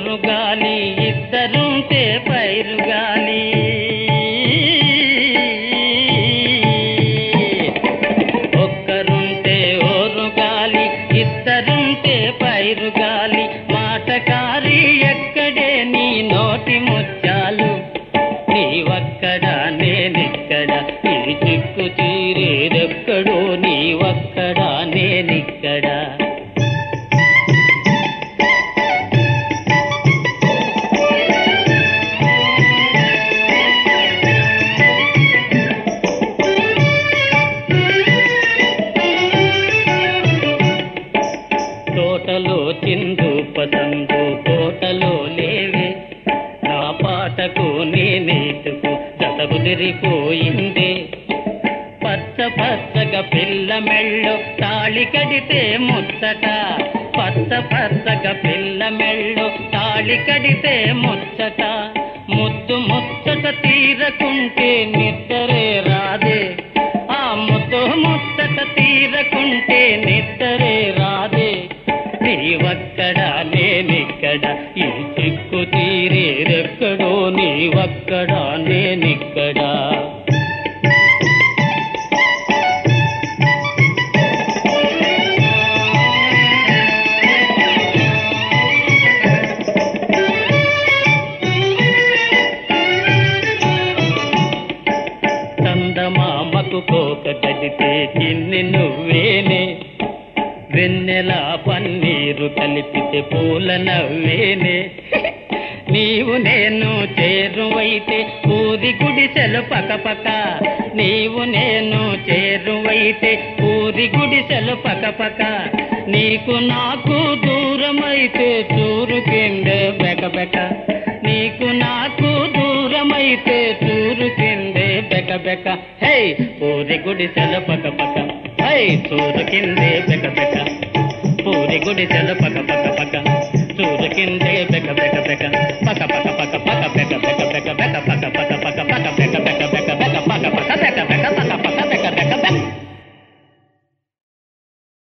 ఓరు గాలి ఇద్దరుంటే పైరు గాలి ఒక్కరుంటే ఓరు గాలి ఇద్దరుంటే పైరు గాలి మాటకారి ఎక్కడే నీ నోటి ముత్యాలు నీ ఒక్కడ నేనిక్కడ ఈ చిక్కు తీరేదెక్కడో నీ ఒక్కడ నేనిక్కడ తోటలో చిందు పసందు తోటలో లేవే నా పాటకు నేనేటుకు దసబుదిరిపోయిందే పచ్చ పచ్చగా పిల్ల మెళ్ళో తాళి కడితే ముచ్చట పచ్చ పచ్చగా పిల్ల మెళ్ళో తాళి కడితే ముచ్చట ముద్దు ముచ్చట తీరకుంటే నిద్రే రాదే ఆ ముద్దు ముచ్చట తీరకుంటే నిద్రే రాదే నీ ఒక్కడ నేనిక్కడ ఈ చిక్కు తీరేదెక్కడో నీ ఒక్కడ నేనిక్కడా చందమామకు కోక కడితే చిన్ని నువ్వేనే వెన్నెల పన్నీరు కలిపితే పూల నవ్వేనే నీవు నేను చేరువైతే ఊరి గుడిసెలు పకపక నీవు నేను చేరువైతే ఊరి గుడిసెలు పకపక నీకు నాకు దూరమైతే చూరు కిందే బెకబెక నీకు నాకు దూరమైతే చూరు కిందే బెకబెక హే ఊరి గుడిసెలు పకపక హై చూరు కిందే బెకబెక పూరి గుడిసెలు పక పక పక చూరు కిందే బెక బెక బెక పక పక పక పక బెక బెక బెక బెక పక పక